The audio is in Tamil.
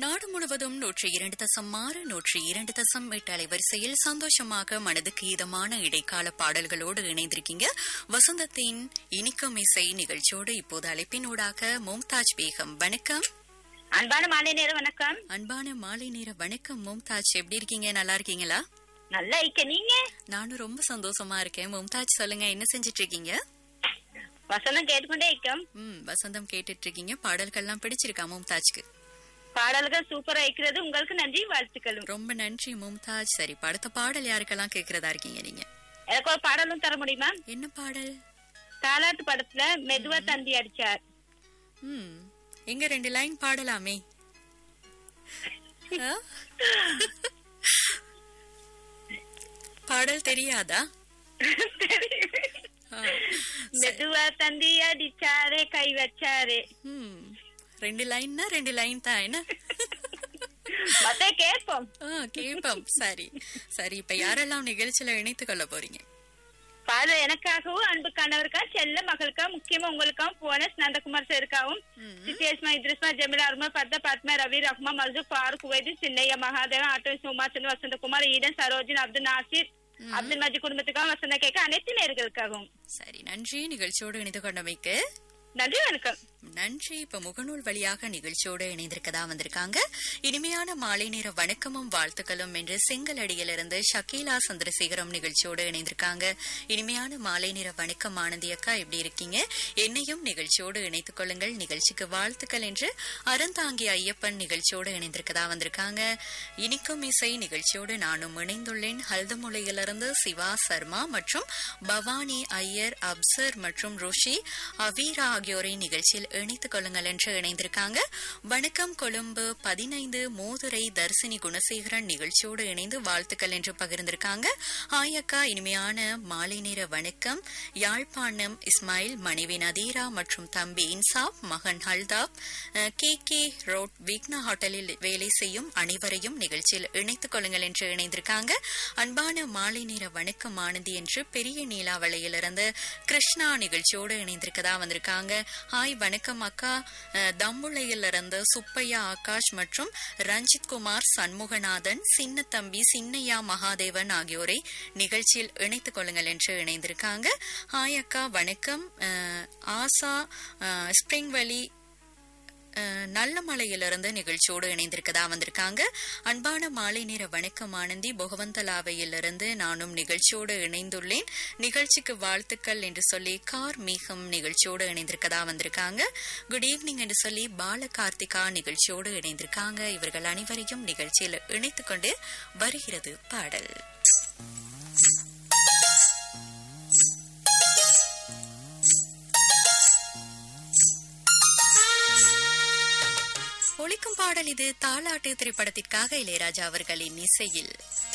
நாடு முழுவதும் நூற்றி இரண்டு தசம் ஆறு நூற்றி இரண்டு தசம் எட்டு அலைவரிசையில் சந்தோஷமாக மனதுக்கு இதமான இடைக்கால பாடல்களோடு இணைந்திருக்கீங்க வசந்தத்தின் இனிக்கும் இசை நிகழ்ச்சியோடு இப்போது அழைப்பினூடாக மும்தாஜ் பேகம் வணக்கம் அன்பான மாலை நேரம் வணக்கம் அன்பான மாலை நேர வணக்கம் மும்தாஜ் எப்படி இருக்கீங்க நல்லா இருக்கீங்களா நல்லா இருக்க நீங்க நானும் ரொம்ப சந்தோஷமா இருக்கேன் மும்தாஜ் சொல்லுங்க என்ன செஞ்சிட்டு இருக்கீங்க வசந்தம் கேட்டுக்கொண்டே இருக்கோம் ம் வசந்தம் கேட்டுட்டு இருக்கீங்க பாடல்கள்லாம் பிடிச்சிருக்கா மும்தாஜ்க்கு பாடல்கள் சூப்பரா இருக்கிறது உங்களுக்கு நன்றி வாழ்த்துக்களும் ரொம்ப நன்றி மும்தாஜ் சரி இப்ப அடுத்த பாடல் யாருக்கெல்லாம் கேக்குறதா இருக்கீங்க நீங்க எனக்கு ஒரு பாடலும் தர முடியுமா என்ன பாடல் தாலாட்டு படத்துல மெதுவா தந்தி அடிச்சார் ம் எங்க ரெண்டு லைன் பாடலாமே ஆ? பாடல் தெரியாதா ஆ. மெதுவா தந்தி அடிச்சாரே கை வச்சாரே ம் ரெண்டு லைன்னா ரெண்டு லைன் தான் என்ன மத்த கேட்போம் ஆ, கேப்போம் சரி சரி இப்ப யாரெல்லாம் நிகழ்ச்சியில இணைத்துக் கொள்ள போறீங்க பாடல் எனக்காகவும் அன்பு கணவருக்கா செல்ல மகளுக்கா முக்கியமா உங்களுக்காகவும் போனஸ் நந்தகுமார் சாருக்காகவும் ம். சித்தேஸ்மா இத்ரிஸ்மா ஜமீலா அருமா பத்த பத்மா ரவி ரஹ்மா மர்சூக் ஃபாரூக் உவைது சின்னையா மகாதேவன் ஆட்டோ சுமாச்சந்த் வசந்தகுமார் ஈடன் சரோஜின் அப்துல் நாசிர் அப்துல் மஜி குடும்பத்துக்காகவும் வசந்த கேட்க அனைத்து நேர்களுக்காகவும் சரி நன்றி நிகழ்ச்சியோடு இணைந்து கொண்டமைக்கு நன்றி வணக்கம் நன்றி இப்ப முகநூல் வழியாக நிகழ்ச்சியோடு இணைந்திருக்கதா வந்திருக்காங்க இனிமையான மாலை நேர வணக்கமும் வாழ்த்துக்களும் என்று செங்கலடியிலிருந்து ஷக்கீலா சந்திரசேகரம் நிகழ்ச்சியோடு இணைந்திருக்காங்க இனிமையான மாலை நேர வணக்கம் ஆனந்தி அக்கா எப்படி இருக்கீங்க என்னையும் நிகழ்ச்சியோடு இணைத்துக் கொள்ளுங்கள் நிகழ்ச்சிக்கு வாழ்த்துக்கள் என்று அறந்தாங்கி ஐயப்பன் நிகழ்ச்சியோடு இணைந்திருக்கதா வந்திருக்காங்க இனிக்கும் இசை நிகழ்ச்சியோடு நானும் இணைந்துள்ளேன் ஹல்தமுலையிலிருந்து சிவா சர்மா மற்றும் பவானி ஐயர் அப்சர் மற்றும் ருஷி அவீரா ஆகியோரை நிகழ்ச்சியில் இணைத்துக் கொள்ளுங்கள் என்று இணைந்திருக்காங்க வணக்கம் கொழும்பு பதினைந்து மோதுரை தர்சினி குணசேகரன் நிகழ்ச்சியோடு இணைந்து வாழ்த்துக்கள் என்று பகிர்ந்திருக்காங்க ஹாய் அக்கா இனிமையான மாலை நேர வணக்கம் யாழ்ப்பாணம் இஸ்மாயில் மனைவி நதீரா மற்றும் தம்பி இன்சாப் மகன் Althaf K K road Vigna ஹோட்டலில் வேலை செய்யும் அனைவரையும் நிகழ்ச்சியில் இணைத்துக் கொள்ளுங்கள் என்று இணைந்திருக்காங்க அன்பான மாலை நேர வணக்கம் ஆனந்தி என்று பெரிய நீலாவளையிலிருந்து கிருஷ்ணா நிகழ்ச்சியோடு இணைந்திருக்கதா வந்திருக்காங்க ஹாய் வணக்கம் அக்கா அஹ், தம்புளையிலிருந்து சுப்பையா ஆகாஷ் மற்றும் ரஞ்சித் குமார் சண்முகநாதன் சின்ன தம்பி சின்னையா மகாதேவன் ஆகியோரை நிகழ்ச்சியில் இணைத்துக் கொள்ளுங்கள் என்று இணைந்திருக்காங்க ஹாய் அக்கா வணக்கம் அஹ், ஆசா அஹ், ஸ்பிரிங் வேலி அஹ், நல்ல மலையிலிருந்து நிகழ்ச்சியோடு இணைந்திருக்கதா வந்திருக்காங்க அன்பான மாலை நேர வணக்கம் ஆனந்தி பொகவந்தலாவையிலிருந்து நானும் நிகழ்ச்சியோடு இணைந்துள்ளேன் நிகழ்ச்சிக்கு வாழ்த்துக்கள் என்று சொல்லி கார் மீகம் நிகழ்ச்சியோடு இணைந்திருக்கதா வந்திருக்காங்க குட் ஈவினிங் என்று சொல்லி பால கார்த்திகா நிகழ்ச்சியோடு இணைந்திருக்காங்க இவர்கள் அனைவரையும் நிகழ்ச்சியில் இணைத்துக் கொண்டு வருகிறது பாடல் ஒழிக்கும் பாடல் இது தாலாட்டு திரைப்படத்திற்காக இளையராஜா அவர்களின் இசையில்